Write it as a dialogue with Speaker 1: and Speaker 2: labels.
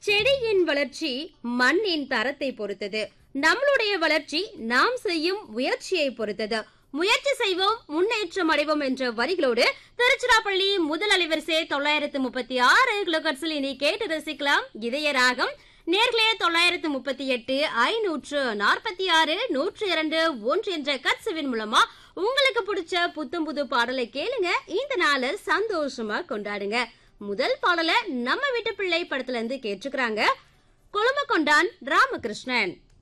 Speaker 1: செடியின் வளர்ச்சி மண்ணின் தரத்தை பொறுத்தது நம்மளுடைய வளர்ச்சி நாம் செய்யும் முயற்சியை பொறுத்தது முயற்சி செய்வோம் முன்னேற்றம் அடைவோம் என்ற வரிகளோடு திருச்சிராப்பள்ளி முதல் அலைவரிசை தொள்ளாயிரத்து முப்பத்தி ஆறு கிலோகட்ஸில் இனி கேட்டு ரசிக்கலாம் இதய ராகம் நேர்களே தொள்ளாயிரத்து முப்பத்தி எட்டு ஐநூற்று நாற்பத்தி ஆறு நூற்று இரண்டு ஒன்று என்ற கட்சுவின் மூலமா உங்களுக்கு பிடிச்ச புத்தம் புது பாடலை கேளுங்க இந்த நாளை சந்தோஷமா கொண்டாடுங்க முதல் பாடலை நம்ம வீட்டு பிள்ளை படத்துல இருந்து கேட்டுக்கிறாங்க கொழும்பு கொண்டான் ராமகிருஷ்ணன்